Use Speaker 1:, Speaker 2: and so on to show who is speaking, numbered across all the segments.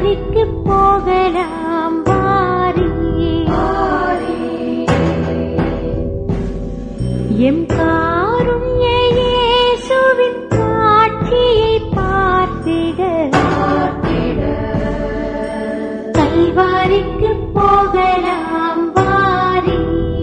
Speaker 1: கல்வாரிக்கு போகலாம் வாரி எம் காருண்ய இயேசுவின் காட்சியை பார்த்திட கல்வாரிக்கு போகலாம் வாரி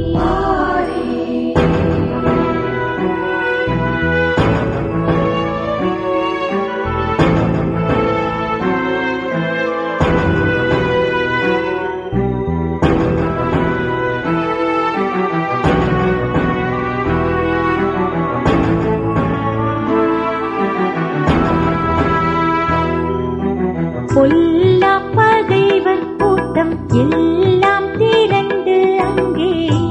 Speaker 1: பொல்லா பகைவர் கூட்டம் எல்லாம் திரண்டு அங்கே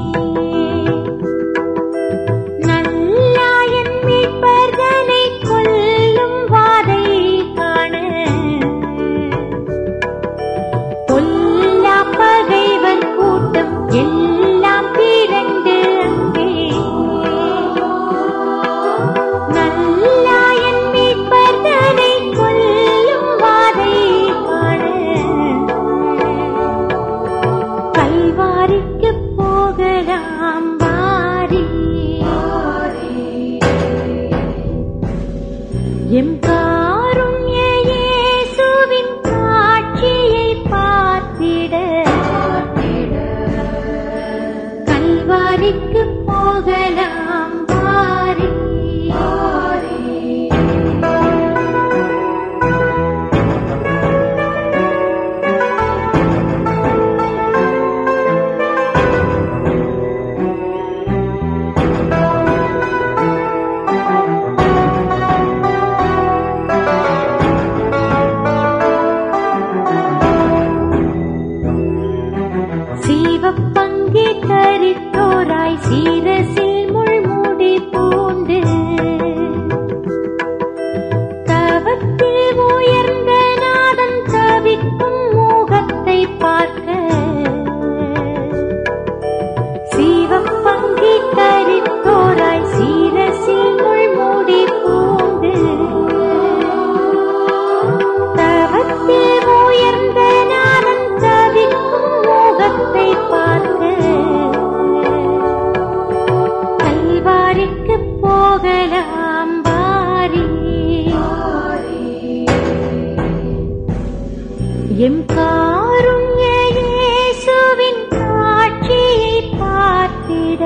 Speaker 1: நல்லாயன் மீட்பர்தனை கொல்லும் வாதை காண பொல்லா பகைவர் கூட்டம் எல்லாம் திரண்டு அங்கே நல்லாயன் மீட்பர்தனை கொல்லும் வாதை காண கல்வாரிக்கு போகலாம் வாரி எம் காருண்ய இயேசுவின் காட்சியை பார்த்திட கல்வாரிக்கு போகலாம் வாரி சீவப்பங்கே தரித்தோராய் சீரசில் முள்முடி பூண்டு தவத்தில் உயர்ந்த நாதம் தவிக்கும் மோகத்தை பார்க்க சீவப்பங்கே தரித்தோராய் சீரசில் முள்முடி பூண்டு தவத்தில் உயர்ந்த நாதம் தவிக்கும் மோகத்தை பார்க்க கல்வாரிக்கு போகலாம் வாரி எம் காருண்ய இயேசுவின் காட்சியை பார்த்திட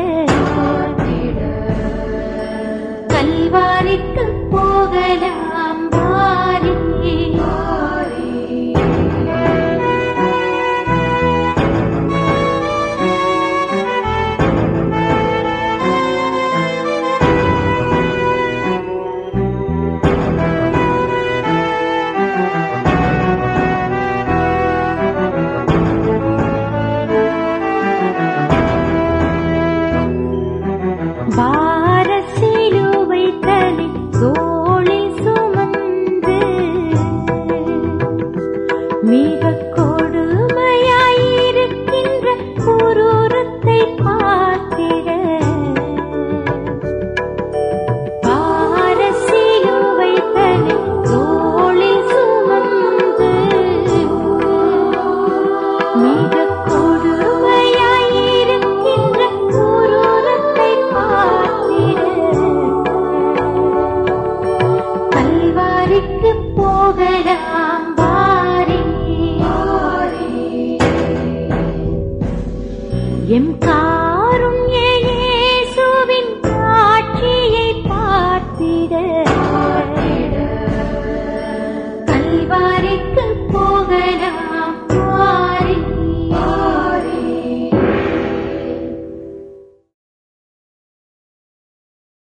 Speaker 1: கல்வாரிக்கு போகலாம் வாரி வா